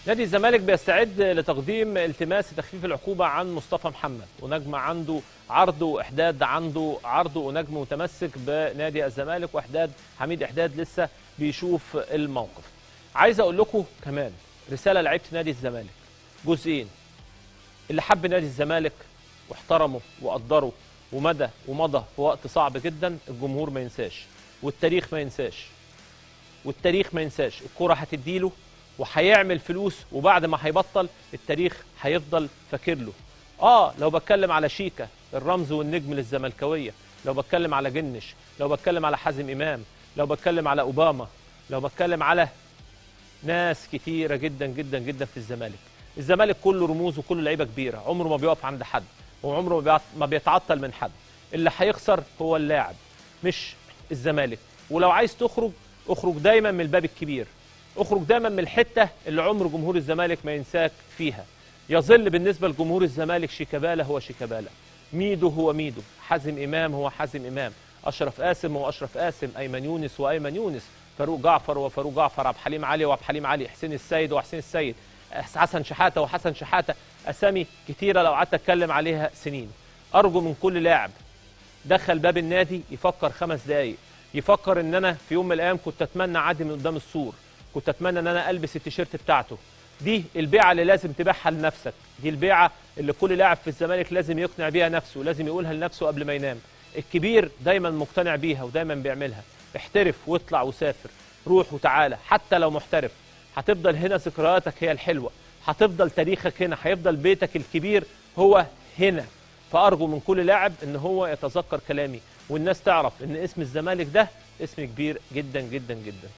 نادي الزمالك بيستعد لتقديم التماس تخفيف العقوبة عن مصطفى محمد ونجم عنده عرض وإحداد عنده عرض ونجم متمسك بنادي الزمالك وإحداد حميد إحداد لسه بيشوف الموقف عايز أقول لكم كمان رسالة لعيبة نادي الزمالك جزئين اللي حب نادي الزمالك واحترمه وقدره ومدى ومضى في وقت صعب جدا الجمهور ما ينساش والتاريخ ما ينساش والتاريخ ما ينساش الكرة هتديله وهيعمل فلوس وبعد ما هيبطل التاريخ هيفضل فاكر له اه لو بتكلم على شيكا الرمز والنجم للزملكاويه لو بتكلم على جنش لو بتكلم على حازم امام لو بتكلم على اوباما لو بتكلم على ناس كتيره جدا جدا جدا في الزمالك الزمالك كله رموز وكله لعيبه كبيره عمره ما بيقف عند حد وعمره ما بيعط- ما بيتعطل من حد اللي هيخسر هو اللاعب مش الزمالك ولو عايز تخرج اخرج دايما من الباب الكبير اخرج دايما من الحته اللي عمر جمهور الزمالك ما ينساك فيها يظل بالنسبه لجمهور الزمالك شيكابالا هو شيكابالا ميدو هو ميدو حازم امام هو حازم امام اشرف قاسم هو اشرف قاسم ايمن يونس وايمن يونس فاروق جعفر وفاروق جعفر عبد الحليم علي وعبد الحليم علي حسين السيد وحسين السيد حسن شحاته وحسن شحاته اسامي كتيره لو قعدت اتكلم عليها سنين ارجو من كل لاعب دخل باب النادي يفكر خمس دقايق يفكر ان انا في يوم من الايام كنت اتمنى اعدي من قدام السور كنت اتمنى ان انا البس التيشيرت بتاعته دي البيعه اللي لازم تبيعها لنفسك دي البيعه اللي كل لاعب في الزمالك لازم يقنع بيها نفسه لازم يقولها لنفسه قبل ما ينام الكبير دايما مقتنع بيها ودايما بيعملها احترف واطلع وسافر روح وتعالى حتى لو محترف هتفضل هنا ذكرياتك هي الحلوه هتفضل تاريخك هنا هيفضل بيتك الكبير هو هنا فارجو من كل لاعب ان هو يتذكر كلامي والناس تعرف ان اسم الزمالك ده اسم كبير جدا جدا جدا